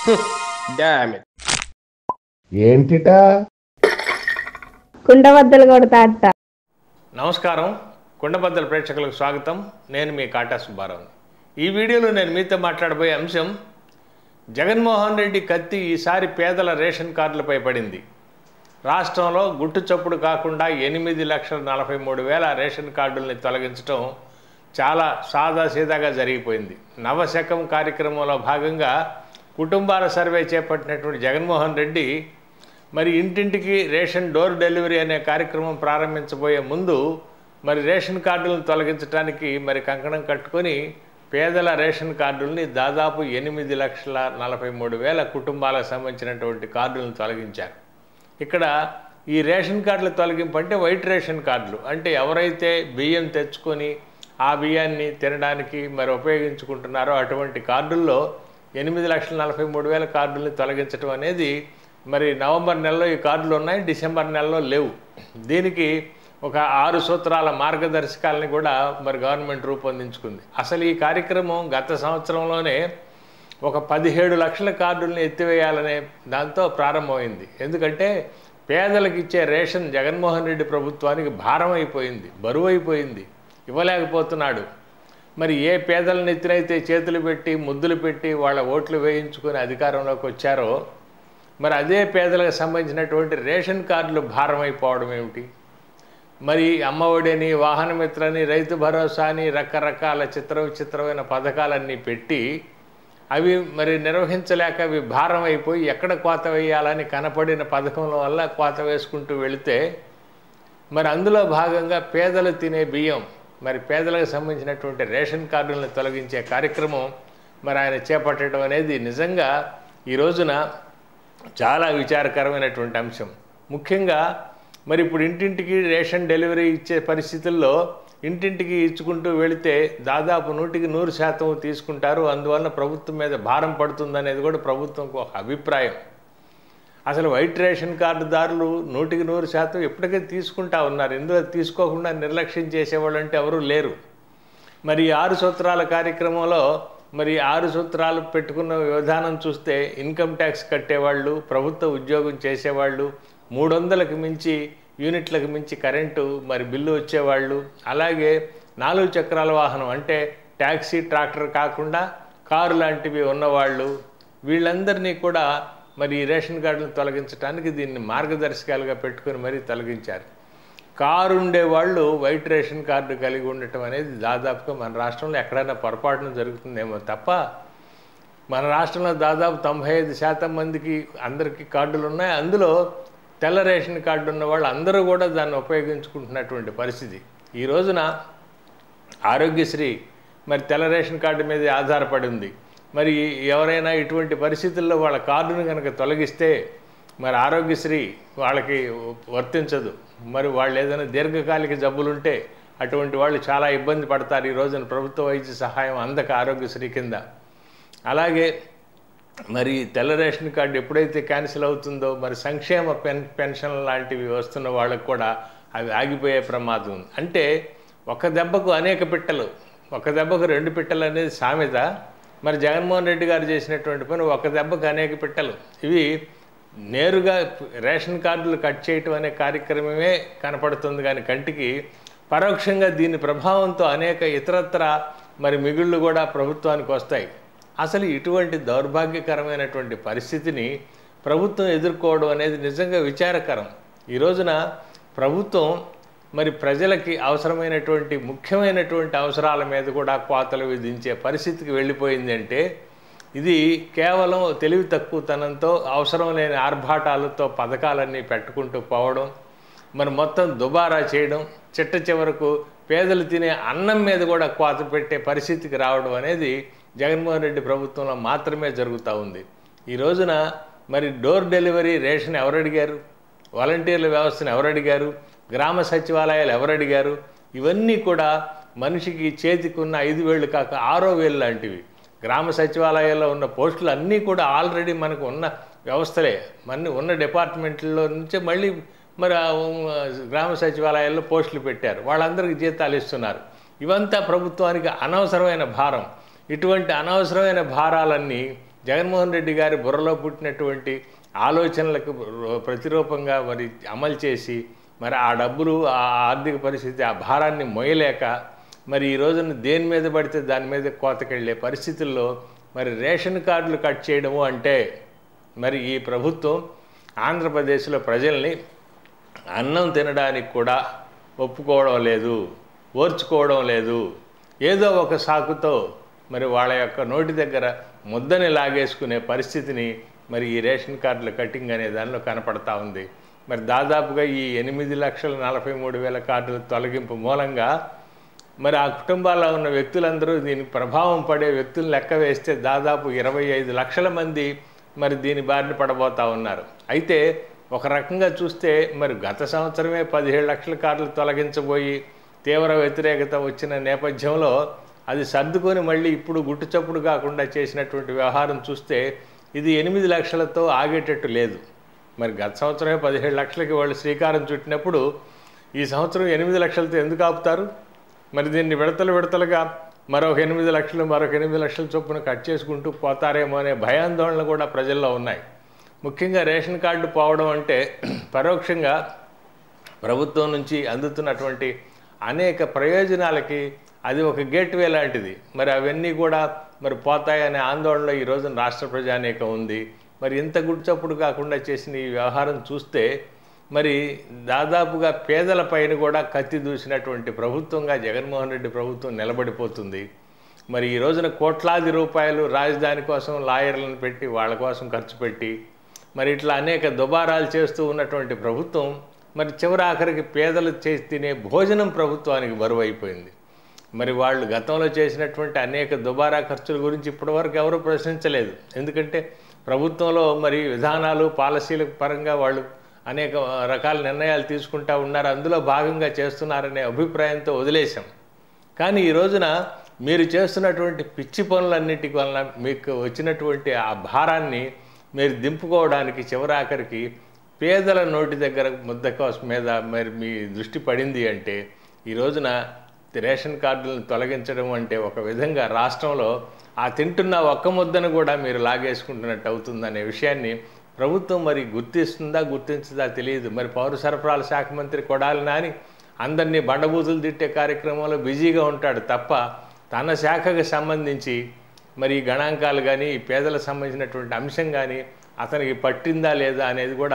damn it ఏంటిటా కుండబద్దలు కొడతా అట్ట నమస్కారం కుండబద్దల ప్రేక్షకులకు స్వాగతం నేను మీ కాటా సుబ్బారావు ఈ వీడియోలో నేను మీతో మాట్లాడబోయే అంశం జగన్మోహన్ రెడ్డి కత్తి ఈసారి పేదల రేషన్ కార్డులపై పడింది రాష్ట్రంలో గుట్టు చప్పుడు కాకుండా ఎనిమిది లక్షల నలభై మూడు వేల రేషన్ కార్డుల్ని తొలగించడం చాలా సాదాసీదాగా జరిగిపోయింది నవశకం కార్యక్రమంలో భాగంగా కుటుంబాల సర్వే చేపట్టినటువంటి జగన్మోహన్ రెడ్డి మరి ఇంటింటికి రేషన్ డోర్ డెలివరీ అనే కార్యక్రమం ప్రారంభించబోయే ముందు మరి రేషన్ కార్డులను తొలగించడానికి మరి కంకణం కట్టుకొని పేదల రేషన్ కార్డుల్ని దాదాపు ఎనిమిది లక్షల నలభై మూడు వేల కుటుంబాలకు సంబంధించినటువంటి కార్డులను తొలగించారు ఇక్కడ ఈ రేషన్ కార్డుల తొలగింపు అంటే వైట్ రేషన్ కార్డులు అంటే ఎవరైతే బియ్యం తెచ్చుకొని ఆ బియ్యాన్ని తినడానికి మరి ఉపయోగించుకుంటున్నారో అటువంటి కార్డుల్లో ఎనిమిది లక్షల నలభై మూడు వేల కార్డుల్ని తొలగించడం అనేది మరి నవంబర్ నెలలో ఈ కార్డులు ఉన్నాయి డిసెంబర్ నెలలో లేవు దీనికి ఒక ఆరు సూత్రాల మార్గదర్శకాలని కూడా మరి గవర్నమెంట్ రూపొందించుకుంది అసలు ఈ కార్యక్రమం గత సంవత్సరంలోనే ఒక పదిహేడు లక్షల కార్డుల్ని ఎత్తివేయాలనే దాంతో ప్రారంభమైంది ఎందుకంటే పేదలకు ఇచ్చే రేషన్ జగన్మోహన్ రెడ్డి ప్రభుత్వానికి భారం అయిపోయింది బరువు అయిపోయింది ఇవ్వలేకపోతున్నాడు మరి ఏ పేదల నెత్తినైతే చేతులు పెట్టి ముద్దులు పెట్టి వాళ్ళ ఓట్లు వేయించుకొని అధికారంలోకి వచ్చారో మరి అదే పేదలకు సంబంధించినటువంటి రేషన్ కార్డులు భారం అయిపోవడం ఏమిటి మరి అమ్మఒడిని వాహనమిత్రని రైతు భరోసా అని రకరకాల చిత్ర విచిత్రమైన పథకాలన్నీ పెట్టి అవి మరి నిర్వహించలేక అవి భారం అయిపోయి ఎక్కడ కోత వేయాలని కనపడిన పథకంల వల్ల కోత వేసుకుంటూ వెళితే మరి అందులో భాగంగా పేదలు తినే బియ్యం మరి పేదలకు సంబంధించినటువంటి రేషన్ కార్డులను తొలగించే కార్యక్రమం మరి ఆయన చేపట్టడం అనేది నిజంగా ఈ రోజున చాలా విచారకరమైనటువంటి అంశం ముఖ్యంగా మరి ఇప్పుడు ఇంటింటికి రేషన్ డెలివరీ ఇచ్చే పరిస్థితుల్లో ఇంటింటికి ఇచ్చుకుంటూ వెళితే దాదాపు నూటికి నూరు శాతం తీసుకుంటారు అందువల్ల ప్రభుత్వం మీద భారం పడుతుందనేది కూడా ప్రభుత్వంకు ఒక అభిప్రాయం అసలు వైట్ రేషన్ కార్డుదారులు నూటికి నూరు శాతం ఎప్పటికే తీసుకుంటా ఉన్నారు ఇందులో తీసుకోకుండా నిర్లక్ష్యం చేసేవాళ్ళు అంటే ఎవరూ లేరు మరి ఈ ఆరు సూత్రాల కార్యక్రమంలో మరి ఆరు సూత్రాలు పెట్టుకున్న విధానం చూస్తే ఇన్కమ్ ట్యాక్స్ కట్టేవాళ్ళు ప్రభుత్వ ఉద్యోగం చేసేవాళ్ళు మూడు వందలకు మించి యూనిట్లకు మించి కరెంటు మరి బిల్లు వచ్చేవాళ్ళు అలాగే నాలుగు చక్రాల వాహనం అంటే ట్యాక్సీ ట్రాక్టర్ కాకుండా కారు లాంటివి ఉన్నవాళ్ళు వీళ్ళందరినీ కూడా మరి ఈ రేషన్ కార్డులను తొలగించడానికి దీన్ని మార్గదర్శకాలుగా పెట్టుకొని మరీ తొలగించారు కారు ఉండేవాళ్ళు వైట్ రేషన్ కార్డు కలిగి ఉండటం అనేది దాదాపుగా మన రాష్ట్రంలో ఎక్కడైనా పొరపాటున జరుగుతుందేమో తప్ప మన రాష్ట్రంలో దాదాపు తొంభై ఐదు శాతం మందికి అందరికీ కార్డులు ఉన్నాయి అందులో తెల్ల రేషన్ కార్డు ఉన్న వాళ్ళు అందరూ కూడా దాన్ని ఉపయోగించుకుంటున్నటువంటి పరిస్థితి ఈ రోజున ఆరోగ్యశ్రీ మరి తెల్ల రేషన్ కార్డు మీద ఆధారపడి ఉంది మరి ఎవరైనా ఇటువంటి పరిస్థితుల్లో వాళ్ళ కార్డును కనుక తొలగిస్తే మరి ఆరోగ్యశ్రీ వాళ్ళకి వర్తించదు మరి వాళ్ళు ఏదైనా దీర్ఘకాలిక జబ్బులుంటే అటువంటి వాళ్ళు చాలా ఇబ్బంది పడతారు ఈ రోజున ప్రభుత్వ వైద్య సహాయం అందక ఆరోగ్యశ్రీ కింద అలాగే మరి తెల్ల రేషన్ కార్డు ఎప్పుడైతే క్యాన్సిల్ అవుతుందో మరి సంక్షేమ పెన్ పెన్షన్ లాంటివి వస్తున్న వాళ్ళకు కూడా అవి ఆగిపోయే ప్రమాదం ఉంది అంటే ఒక దెబ్బకు అనేక పిట్టలు ఒక దెబ్బకు రెండు పిట్టలు అనేది సామెత మరి జగన్మోహన్ రెడ్డి గారు చేసినటువంటి పని ఒక దెబ్బకు అనేక పిట్టలు ఇవి నేరుగా రేషన్ కార్డులు కట్ చేయటం అనే కార్యక్రమమే కనపడుతుంది కానీ కంటికి పరోక్షంగా దీని ప్రభావంతో అనేక ఇతరత్ర మరి మిగుళ్ళు కూడా ప్రభుత్వానికి వస్తాయి అసలు ఇటువంటి దౌర్భాగ్యకరమైనటువంటి పరిస్థితిని ప్రభుత్వం ఎదుర్కోవడం అనేది నిజంగా విచారకరం ఈ రోజున ప్రభుత్వం మరి ప్రజలకి అవసరమైనటువంటి ముఖ్యమైనటువంటి అవసరాల మీద కూడా కోతలు విధించే పరిస్థితికి వెళ్ళిపోయింది అంటే ఇది కేవలం తెలివి తక్కువతనంతో అవసరం లేని ఆర్భాటాలతో పథకాలన్నీ పెట్టుకుంటూ పోవడం మరి మొత్తం దుబారా చేయడం చిట్ట చివరకు పేదలు తినే అన్నం మీద కూడా కోత పెట్టే పరిస్థితికి రావడం అనేది జగన్మోహన్ రెడ్డి ప్రభుత్వంలో మాత్రమే జరుగుతూ ఉంది ఈ రోజున మరి డోర్ డెలివరీ రేషన్ ఎవరు అడిగారు వాలంటీర్ల వ్యవస్థను ఎవరు అడిగారు గ్రామ సచివాలయాలు ఎవరు అడిగారు ఇవన్నీ కూడా మనిషికి చేతికి ఉన్న ఐదు వేళ్ళు కాక ఆరో వేలు లాంటివి గ్రామ సచివాలయాల్లో ఉన్న పోస్టులు అన్నీ కూడా ఆల్రెడీ మనకు ఉన్న వ్యవస్థలే మన ఉన్న డిపార్ట్మెంట్లలో నుంచే మళ్ళీ మరి ఆ గ్రామ సచివాలయాల్లో పోస్టులు పెట్టారు వాళ్ళందరికీ జీతాలు ఇస్తున్నారు ఇవంతా ప్రభుత్వానికి అనవసరమైన భారం ఇటువంటి అనవసరమైన భారాలన్నీ జగన్మోహన్ రెడ్డి గారి బుర్రలో పుట్టినటువంటి ఆలోచనలకు ప్రతిరూపంగా మరి అమలు చేసి మరి ఆ డబ్బులు ఆ ఆర్థిక పరిస్థితి ఆ భారాన్ని మోయలేక మరి ఈ రోజున దేని మీద పడితే దాని మీద కోతకెళ్ళే పరిస్థితుల్లో మరి రేషన్ కార్డులు కట్ చేయడము అంటే మరి ఈ ప్రభుత్వం ఆంధ్రప్రదేశ్లో ప్రజల్ని అన్నం తినడానికి కూడా ఒప్పుకోవడం లేదు ఓర్చుకోవడం లేదు ఏదో ఒక సాకుతో మరి వాళ్ళ యొక్క నోటి దగ్గర ముద్దని లాగేసుకునే పరిస్థితిని మరి ఈ రేషన్ కార్డుల కటింగ్ అనే దానిలో కనపడతా ఉంది మరి దాదాపుగా ఈ ఎనిమిది లక్షల నలభై మూడు వేల కార్డుల తొలగింపు మూలంగా మరి ఆ కుటుంబాల్లో ఉన్న వ్యక్తులందరూ దీనికి ప్రభావం పడే వ్యక్తులు లెక్క వేస్తే దాదాపు ఇరవై ఐదు లక్షల మంది మరి దీని బారిన పడబోతా ఉన్నారు అయితే ఒక రకంగా చూస్తే మరి గత సంవత్సరమే పదిహేడు లక్షల కార్డులు తొలగించబోయి తీవ్ర వ్యతిరేకత వచ్చిన నేపథ్యంలో అది సర్దుకొని మళ్ళీ ఇప్పుడు గుట్టుచప్పుడు కాకుండా చేసినటువంటి వ్యవహారం చూస్తే ఇది ఎనిమిది లక్షలతో ఆగేటట్టు లేదు మరి గత సంవత్సరమే పదిహేడు లక్షలకి వాళ్ళు శ్రీకారం చుట్టినప్పుడు ఈ సంవత్సరం ఎనిమిది లక్షలతో ఎందుకు ఆపుతారు మరి దీన్ని విడతలు విడతలుగా మరొక ఎనిమిది లక్షలు మరొక ఎనిమిది లక్షల చొప్పున కట్ చేసుకుంటూ పోతారేమో అనే భయాందోళనలు కూడా ప్రజల్లో ఉన్నాయి ముఖ్యంగా రేషన్ కార్డు పోవడం అంటే పరోక్షంగా ప్రభుత్వం నుంచి అందుతున్నటువంటి అనేక ప్రయోజనాలకి అది ఒక గేట్వే లాంటిది మరి అవన్నీ కూడా మరి పోతాయనే ఆందోళనలో ఈ రోజున రాష్ట్ర ప్రజానీకం ఉంది మరి ఇంత గుడ్చప్పుడు కాకుండా చేసిన ఈ వ్యవహారం చూస్తే మరి దాదాపుగా పేదల పైన కూడా కత్తి దూసినటువంటి ప్రభుత్వంగా జగన్మోహన్ రెడ్డి ప్రభుత్వం నిలబడిపోతుంది మరి ఈ రోజున కోట్లాది రూపాయలు రాజధాని కోసం లాయర్లను పెట్టి వాళ్ళ కోసం ఖర్చు పెట్టి మరి ఇట్లా అనేక దుబారాలు చేస్తూ ఉన్నటువంటి ప్రభుత్వం మరి చివరి ఆఖరికి పేదలు చేసి తినే భోజనం ప్రభుత్వానికి బరువు అయిపోయింది మరి వాళ్ళు గతంలో చేసినటువంటి అనేక దుబారా ఖర్చుల గురించి ఇప్పటివరకు ఎవరూ ప్రశ్నించలేదు ఎందుకంటే ప్రభుత్వంలో మరి విధానాలు పాలసీల పరంగా వాళ్ళు అనేక రకాల నిర్ణయాలు తీసుకుంటా ఉన్నారు అందులో భాగంగా చేస్తున్నారనే అభిప్రాయంతో వదిలేశాం కానీ ఈ రోజున మీరు చేస్తున్నటువంటి పిచ్చి పనులన్నిటి వలన మీకు వచ్చినటువంటి ఆ భారాన్ని మీరు దింపుకోవడానికి చివరాఖరికి పేదల నోటి దగ్గర ముద్ద కోసం మీద మరి మీ దృష్టి పడింది అంటే ఈ రోజున రేషన్ కార్డులను తొలగించడం అంటే ఒక విధంగా రాష్ట్రంలో ఆ తింటున్న ఒక్క ముద్దను కూడా మీరు లాగేసుకుంటున్నట్టు అవుతుందనే విషయాన్ని ప్రభుత్వం మరి గుర్తిస్తుందా గుర్తించదా తెలియదు మరి పౌర సరఫరాల శాఖ మంత్రి కొడాలి నాని అందరినీ బండబూతులు తిట్టే కార్యక్రమంలో బిజీగా ఉంటాడు తప్ప తన శాఖకు సంబంధించి మరి ఈ గణాంకాలు కానీ ఈ పేదలకు సంబంధించినటువంటి అంశం కానీ అతనికి పట్టిందా లేదా అనేది కూడా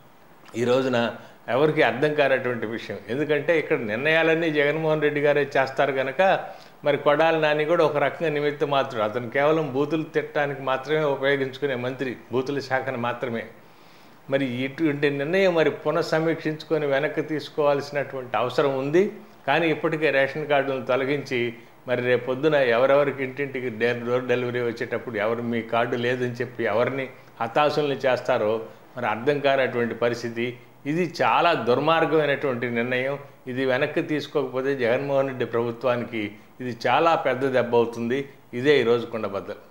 ఈ రోజున ఎవరికి అర్థం కానటువంటి విషయం ఎందుకంటే ఇక్కడ నిర్ణయాలన్నీ జగన్మోహన్ రెడ్డి గారే చేస్తారు కనుక మరి కొడాలి నాని కూడా ఒక రకంగా నిమిత్త మాత్రం అతను కేవలం బూతులు తిట్టడానికి మాత్రమే ఉపయోగించుకునే మంత్రి బూతుల శాఖను మాత్రమే మరి ఇటువంటి నిర్ణయం మరి పునఃసమీక్షించుకొని వెనక్కి తీసుకోవాల్సినటువంటి అవసరం ఉంది కానీ ఇప్పటికే రేషన్ కార్డులను తొలగించి మరి రేపు పొద్దున ఎవరెవరికి ఇంటింటికి డోర్ డెలివరీ వచ్చేటప్పుడు ఎవరు మీ కార్డు లేదని చెప్పి ఎవరిని హతాశుల్ని చేస్తారో మరి అర్థం కానటువంటి పరిస్థితి ఇది చాలా దుర్మార్గమైనటువంటి నిర్ణయం ఇది వెనక్కి తీసుకోకపోతే జగన్మోహన్ రెడ్డి ప్రభుత్వానికి ఇది చాలా పెద్ద దెబ్బ అవుతుంది ఇదే ఈరోజు కుండబద్దలు